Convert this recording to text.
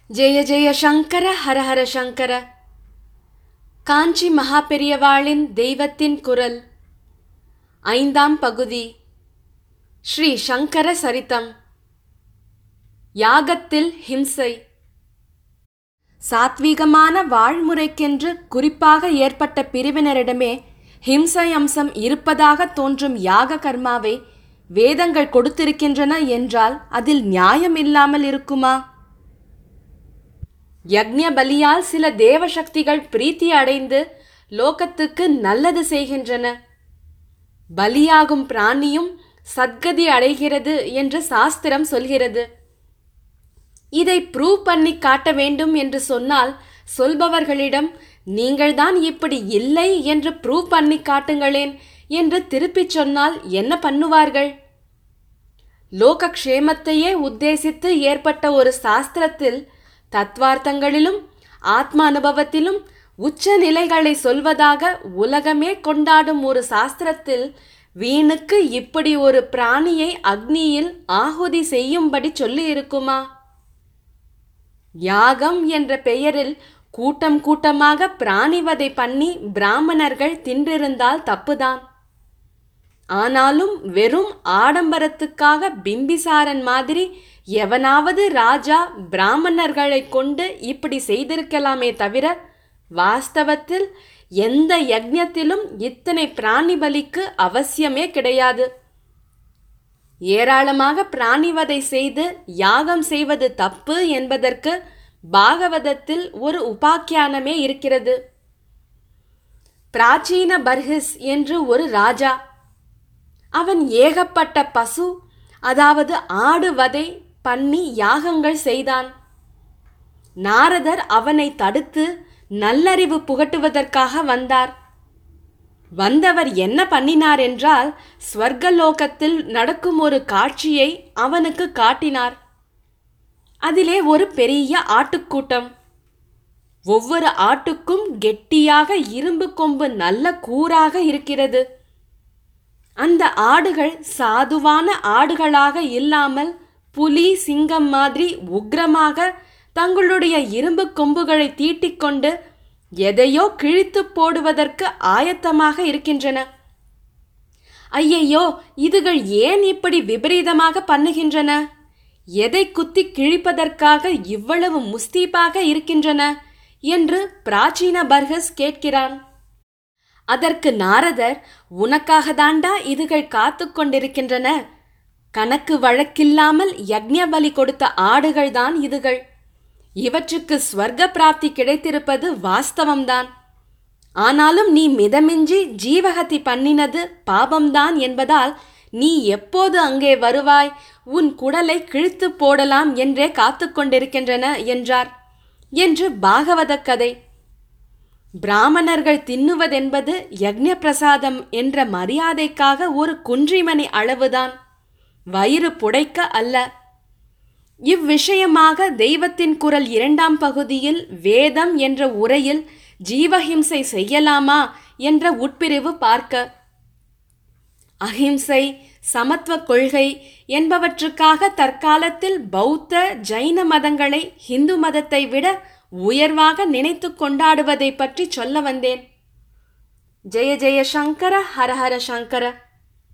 ஜெய ஜெய சங்கர ஹர ஹர சங்கர காஞ்சி மகாபெரியவாளின் தெய்வத்தின் குரல் ஐந்தாம் பகுதி ஸ்ரீ சங்கர சரிதம் யாகத்தில் ஹிம்சை சாத்வீகமான வாழ்முறைக்கென்று குறிப்பாக ஏற்பட்ட பிரிவினரிடமே ஹிம்சை அம்சம் இருப்பதாக தோன்றும் யாக கர்மாவை வேதங்கள் கொடுத்திருக்கின்றன என்றால் அதில் நியாயம் இல்லாமல் இருக்குமா யக்ஞ பலியால் சில தேவசக்திகள் பிரீத்தி அடைந்து லோகத்துக்கு நல்லது செய்கின்றன பலியாகும் பிராணியும் சத்கதி அடைகிறது என்று சாஸ்திரம் சொல்கிறது இதை ப்ரூவ் பண்ணி காட்ட வேண்டும் என்று சொன்னால் சொல்பவர்களிடம் நீங்கள்தான் இப்படி இல்லை என்று ப்ரூவ் பண்ணி காட்டுங்களேன் என்று திருப்பிச் சொன்னால் என்ன பண்ணுவார்கள் லோகக்ஷேமத்தையே உத்தேசித்து ஏற்பட்ட ஒரு சாஸ்திரத்தில் தத்வார்த்தங்களிலும் ஆத்ம அனுபவத்திலும் உச்ச நிலைகளை சொல்வதாக உலகமே கொண்டாடும் ஒரு சாஸ்திரத்தில் வீணுக்கு இப்படி ஒரு பிராணியை அக்னியில் ஆகுதி செய்யும்படி சொல்லி இருக்குமா யாகம் என்ற பெயரில் கூட்டம் கூட்டமாக பிராணிவதை பண்ணி பிராமணர்கள் தின்றிருந்தால் தப்புதான் ஆனாலும் வெறும் ஆடம்பரத்துக்காக பிம்பிசாரன் மாதிரி எவனாவது ராஜா பிராமணர்களை கொண்டு இப்படி செய்திருக்கலாமே தவிர வாஸ்தவத்தில் எந்த யக்ஞத்திலும் இத்தனை பிராணி பலிக்கு அவசியமே கிடையாது ஏராளமாக பிராணிவதை செய்து யாகம் செய்வது தப்பு என்பதற்கு பாகவதத்தில் ஒரு உபாக்கியானமே இருக்கிறது பிராச்சீன பர்ஹிஸ் என்று ஒரு ராஜா அவன் ஏகப்பட்ட பசு அதாவது ஆடு வதை பண்ணி யாகங்கள் செய்தான் நாரதர் அவனை தடுத்து நல்லறிவு புகட்டுவதற்காக வந்தார் வந்தவர் என்ன பண்ணினார் என்றால் ஸ்வர்கலோகத்தில் நடக்கும் ஒரு காட்சியை அவனுக்கு காட்டினார் அதிலே ஒரு பெரிய ஆட்டுக்கூட்டம் ஒவ்வொரு ஆட்டுக்கும் கெட்டியாக இரும்பு கொம்பு நல்ல கூராக இருக்கிறது அந்த ஆடுகள் சாதுவான ஆடுகளாக இல்லாமல் புலி சிங்கம் மாதிரி உக்ரமாக தங்களுடைய இரும்பு கொம்புகளை தீட்டிக்கொண்டு எதையோ கிழித்து போடுவதற்கு ஆயத்தமாக இருக்கின்றன ஐயையோ இதுகள் ஏன் இப்படி விபரீதமாக பண்ணுகின்றன எதை குத்தி கிழிப்பதற்காக இவ்வளவு முஸ்தீப்பாக இருக்கின்றன என்று பிராச்சீன பர்கஸ் கேட்கிறான் அதற்கு நாரதர் உனக்காக தாண்டா இதுகள் காத்து கொண்டிருக்கின்றன கணக்கு வழக்கில்லாமல் யக்ஞ பலி கொடுத்த ஆடுகள் தான் இதுகள் இவற்றுக்கு ஸ்வர்க்க பிராப்தி கிடைத்திருப்பது வாஸ்தவம்தான் ஆனாலும் நீ மிதமின்றி ஜீவகதி பண்ணினது பாபம்தான் என்பதால் நீ எப்போது அங்கே வருவாய் உன் குடலை கிழித்து போடலாம் என்றே காத்து கொண்டிருக்கின்றன என்றார் என்று பாகவத கதை பிராமணர்கள் தின்னுவதென்பது யக்ஞ பிரசாதம் என்ற மரியாதைக்காக ஒரு குன்றிமணி அளவுதான் வயிறு புடைக்க அல்ல இவ்விஷயமாக தெய்வத்தின் குரல் இரண்டாம் பகுதியில் வேதம் என்ற உரையில் ஜீவஹிம்சை செய்யலாமா என்ற உட்பிரிவு பார்க்க அஹிம்சை சமத்துவ கொள்கை என்பவற்றுக்காக தற்காலத்தில் பௌத்த ஜைன மதங்களை ஹிந்து மதத்தை விட உயர்வாக நினைத்து கொண்டாடுவதை பற்றி சொல்ல வந்தேன் ஜெய ஜெய சங்கர ஹர ஹர சங்கர